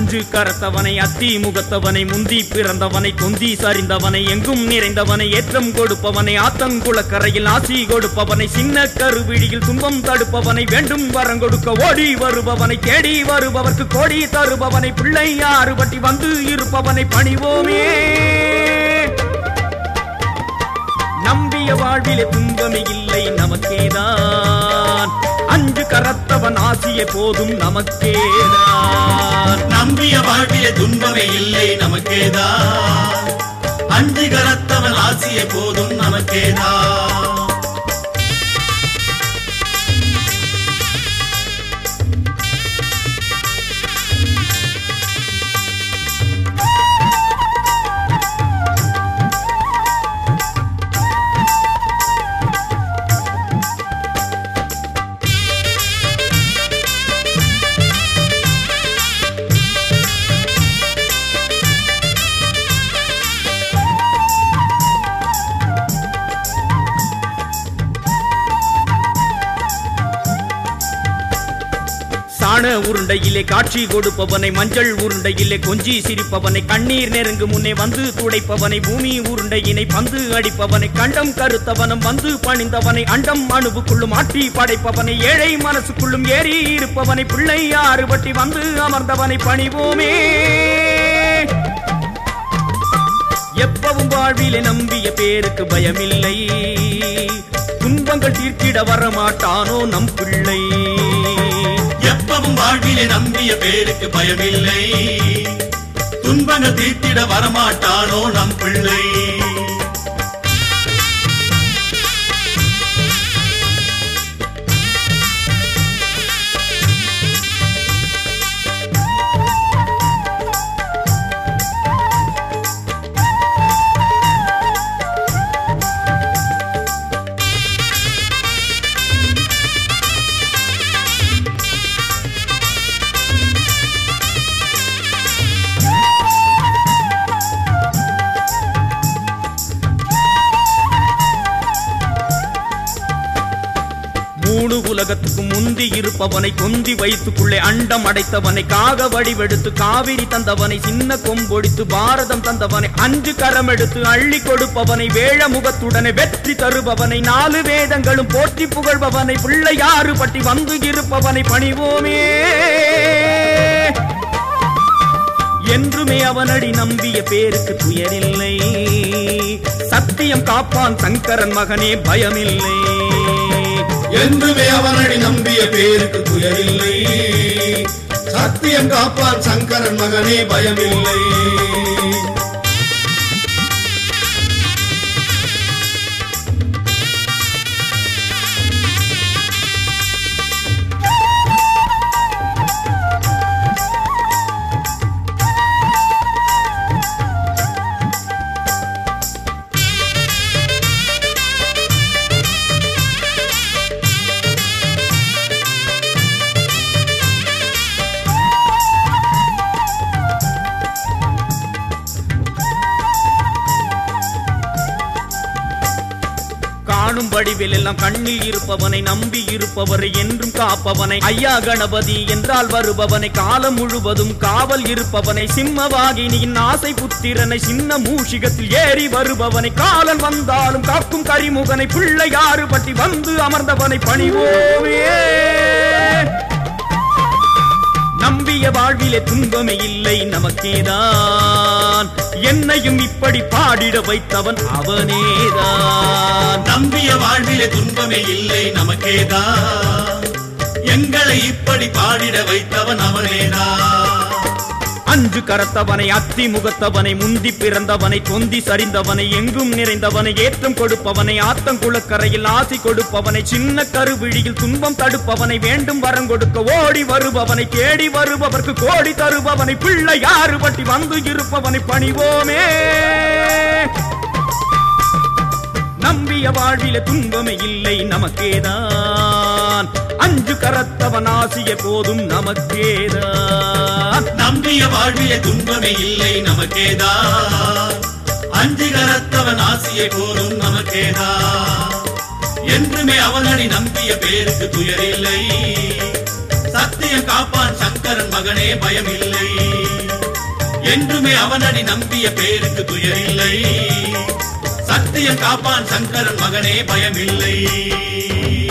அஞ்சு கரத்தவனை அத்தி முகத்தவனை முந்தி பிறந்தவனை கொந்தி சரிந்தவனை எங்கும் நிறைந்தவனை ஏற்றம் கொடுப்பவனை ஆத்தங்குளக்கரையில் ஆசி கொடுப்பவனை சின்ன கருவிழியில் துன்பம் தடுப்பவனை வேண்டும் வரம் கொடுக்க ஓடி வருபவனை தேடி வருபவர்க்கு கோடி தருபவனை பிள்ளை யாறுபட்டி வந்து இருப்பவனை பணிவோமே நம்பிய வாழ்விலே துன்பமே இல்லை நமக்கேதான் அஞ்சு கரத்தவன் ஆசிய போதும் நமக்கேதான் நம்பிய வாழ்விலே துன்பமே இல்லை நமக்கேதான் அஞ்சு கரத்தவன் ஆசிய போதும் நமக்கேதான் சாண உருண்டையிலே காட்சி கொடுப்பவனை மஞ்சள் உருண்டையிலே கொஞ்சி சிரிப்பவனை கண்ணீர் நெருங்கு முன்னே வந்து துடைப்பவனை பூமி உருண்டையினை பந்து அடிப்பவனை கண்டம் கருத்தவனம் வந்து பணிந்தவனை அண்டம் அணுவுக்குள்ளும் ஆட்டி படைப்பவனை ஏழை மனசுக்குள்ளும் ஏறி இருப்பவனை பிள்ளை ஆறுபட்டி வந்து அமர்ந்தவனை பணிவோமே எப்பவும் வாழ்விலே நம்பிய பேருக்கு பயமில்லை துன்பங்கள் தீர்த்திட வரமாட்டானோ நம் பிள்ளை எப்பவும் வாழ்விலே நம்பிய பேருக்கு பயமில்லை துன்பங்கள் தீர்த்திட வரமாட்டானோ நம் பிள்ளை மூணு உலகத்துக்கு முந்தி இருப்பவனை கொந்தி வைத்துக்குள்ளே அண்டம் அடைத்தவனை காக வடிவெடுத்து காவிரி தந்தவனை சின்ன கொம்பொடித்து பாரதம் தந்தவனை அஞ்சு கரம் எடுத்து அள்ளி கொடுப்பவனை வேழ முகத்துடனே வெற்றி தருபவனை நாலு வேதங்களும் போற்றி புகழ்பவனை பிள்ளையாறு பட்டி வந்து இருப்பவனை பணிவோமே என்றுமே அவனடி நம்பிய பேருக்கு துயரில்லை சத்தியம் காப்பான் சங்கரன் மகனே பயமில்லை என்றுமே அவனடி நம்பிய பேருக்கு துயரில்லை சத்தியம் காப்பான் சங்கரன் மகனே பயமில்லை காணும் வடிவில் எல்லாம் கண்ணில் இருப்பவனை நம்பி இருப்பவரை என்றும் காப்பவனை ஐயா கணபதி என்றால் வருபவனை காலம் முழுவதும் காவல் இருப்பவனை சிம்மவாகினியின் ஆசை புத்திரனை சின்ன மூஷிகத்தில் ஏறி வருபவனை காலன் வந்தாலும் காக்கும் கரிமுகனை பிள்ளையாறு பட்டி வந்து அமர்ந்தவனை பணிவோமே நம்பிய வாழ்விலே துன்பமே இல்லை நமக்கேதான் என்னையும் இப்படி பாடிட வைத்தவன் அவனேதான் நம்பிய வாழ்விலே துன்பமே இல்லை நமக்கேதான் எங்களை இப்படி பாடிட வைத்தவன் அவனேதான் அஞ்சு கரத்தவனை அத்தி முகத்தவனை முந்தி பிறந்தவனை தொந்தி சரிந்தவனை எங்கும் நிறைந்தவனை ஏற்றம் கொடுப்பவனை ஆத்தங்குளக்கரையில் ஆசி கொடுப்பவனை சின்ன கருவிழியில் துன்பம் தடுப்பவனை வேண்டும் வரம் கொடுக்க ஓடி வருபவனை தேடி வருபவர்க்கு கோடி தருபவனை பிள்ளை யாறு பட்டி வந்து இருப்பவனை பணிவோமே நம்பிய வாழ்வில துன்பமே இல்லை நமக்கேதான் அஞ்சு கரத்தவன் ஆசிய போதும் நமக்கேதான் நம்பிய வாழ்விலே துன்பமே இல்லை நமக்கேதான் அஞ்சு கரத்தவன் ஆசியை போலும் நமக்கேதான் என்றுமே அவனடி நம்பிய பேருக்கு துயரில்லை சத்தியம் காப்பான் சங்கரன் மகனே பயமில்லை என்றுமே அவனடி நம்பிய பேருக்கு துயரில்லை சத்தியம் காப்பான் சங்கரன் மகனே பயமில்லை